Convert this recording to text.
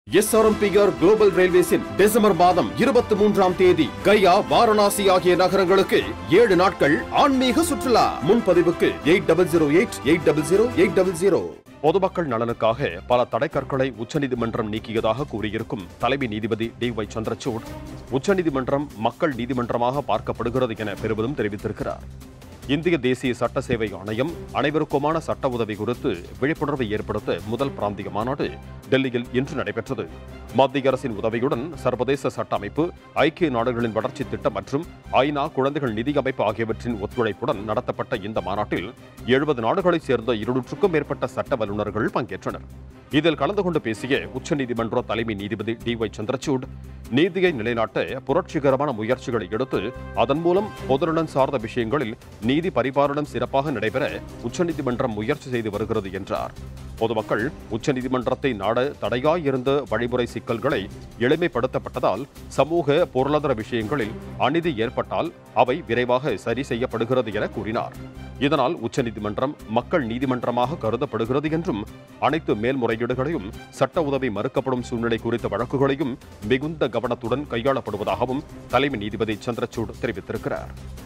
SRMPR global ரயில்வேஸின் December மாதம் இருபத்தி மூன்றாம் தேதி கயா வாரணாசி ஆகிய நகரங்களுக்கு ஏழு நாட்கள் ஆன்மீக சுற்றுலா முன்பதிவுக்கு eight double zero eight eight double zero eight double zero பொதுமக்கள் நலனுக்காக பல தடைக்கற்களை உச்சநீதிமன்றம் நீக்கியதாக கூறியிருக்கும் தலைமை நீதிபதி டி ஒய் சந்திரசூட் உச்சநீதிமன்றம் மக்கள் நீதிமன்றமாக பார்க்கப்படுகிறது என பெருமிதம் தெரிவித்திருக்கிறார் இந்திய தேசிய சட்ட சேவை ஆணையம் அனைவருக்குமான சட்ட உதவி குறித்து விழிப்புணர்வை ஏற்படுத்த முதல் பிராந்திய மாநாடு டெல்லியில் இன்று நடைபெற்றது மத்திய அரசின் உதவியுடன் சர்வதேச சட்ட அமைப்பு ஐக்கிய நாடுகளின் வளர்ச்சி திட்டம் மற்றும் ஐநா குழந்தைகள் நிதி அமைப்பு ஆகியவற்றின் ஒத்துழைப்புடன் நடத்தப்பட்ட இந்த மாநாட்டில் எழுபது நாடுகளைச் சேர்ந்த இருநூற்றுக்கும் மேற்பட்ட சட்ட வல்லுநர்கள் பங்கேற்றனர் இதில் கலந்து கொண்டு பேசிய உச்சநீதிமன்ற தலைமை நீதிபதி டி ஒய் சந்திரசூட் நீதியை நிலைநாட்ட புரட்சிகரமான முயற்சிகளை எடுத்து அதன் மூலம் பொதுநலன் சார்ந்த விஷயங்களில் நீதி பரிபாலனம் சிறப்பாக நடைபெற உச்சநீதிமன்றம் முயற்சி செய்து வருகிறது என்றார் பொதுமக்கள் உச்சநீதிமன்றத்தை நாட தடையாயிருந்த வழிமுறை சிக்கல்களை எளிமைப்படுத்தப்பட்டதால் சமூக பொருளாதார விஷயங்களில் அநீதி ஏற்பட்டால் அவை விரைவாக சரி செய்யப்படுகிறது என கூறினார் இதனால் உச்சநீதிமன்றம் மக்கள் நீதிமன்றமாக கருதப்படுகிறது என்றும் அனைத்து மேல்முறையீடுகளையும் சட்ட உதவி மறுக்கப்படும் சூழ்நிலை குறித்த வழக்குகளையும் மிகுந்த கவனத்துடன் கையாளப்படுவதாகவும் தலைமை நீதிபதி சந்திரசூட் தெரிவித்திருக்கிறார்